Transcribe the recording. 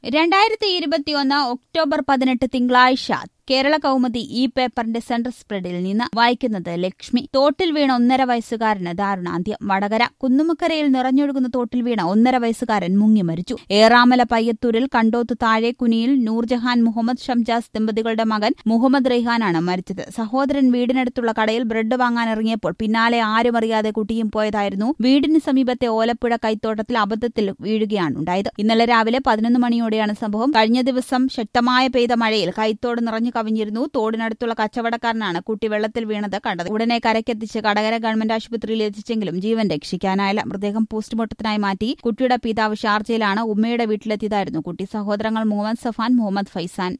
രണ്ടായിരത്തി ഇരുപത്തിയൊന്ന് ഒക്ടോബർ പതിനെട്ട് തിങ്കളാഴ്ച കേരള കൗമുദി ഈ പേപ്പറിന്റെ സെൻട്രൽ സ്പ്രെഡിൽ നിന്ന് വായിക്കുന്നത് ലക്ഷ്മി തോട്ടിൽ വീണ ഒന്നര വയസ്സുകാരന് ദാരുണാന്ത്യം വടകര കുന്നുമുക്കരയിൽ നിറഞ്ഞൊഴുകുന്ന തോട്ടിൽ വീണ ഒന്നര വയസ്സുകാരൻ മുങ്ങി മരിച്ചു ഏറാമല പയ്യത്തൂരിൽ കണ്ടോത്ത് താഴെ കുനിയിൽ നൂർജഹാൻ മുഹമ്മദ് ഷംജാസ് ദമ്പതികളുടെ മകൻ മുഹമ്മദ് റെയ്ഹാനാണ് മരിച്ചത് സഹോദരൻ വീടിനടുത്തുള്ള കടയിൽ ബ്രെഡ് വാങ്ങാൻ ഇറങ്ങിയപ്പോൾ പിന്നാലെ ആരും അറിയാതെ കുട്ടിയും പോയതായിരുന്നു വീടിന് സമീപത്തെ ഓലപ്പുഴ കൈത്തോട്ടത്തിൽ അബദ്ധത്തിൽ വീഴുകയാണ് ഉണ്ടായത് ഇന്നലെ രാവിലെ പതിനൊന്ന് മണിയോടെയാണ് സംഭവം കഴിഞ്ഞ ദിവസം ശക്തമായ പെയ്ത മഴയിൽ കൈത്തോട് നിറഞ്ഞു കവിഞ്ഞിരുന്നു തോടിനടുത്തുള്ള കച്ചവടക്കാരനാണ് കുട്ടി വെള്ളത്തിൽ വീണത് കണ്ടത് ഉടനെ കരക്കെത്തിച്ച് കടകര ഗവൺമെന്റ് ആശുപത്രിയിൽ എത്തിച്ചെങ്കിലും ജീവൻ രക്ഷിക്കാനായില്ല മൃതദേഹം പോസ്റ്റ്മോർട്ടത്തിനായി മാറ്റി കുട്ടിയുടെ പിതാവ് ഷാർജയിലാണ് ഉമ്മയുടെ വീട്ടിലെത്തിയതായിരുന്നു കുട്ടി സഹോദരങ്ങൾ മുഹമ്മദ് സഫാൻ മുഹമ്മദ് ഫൈസാൻ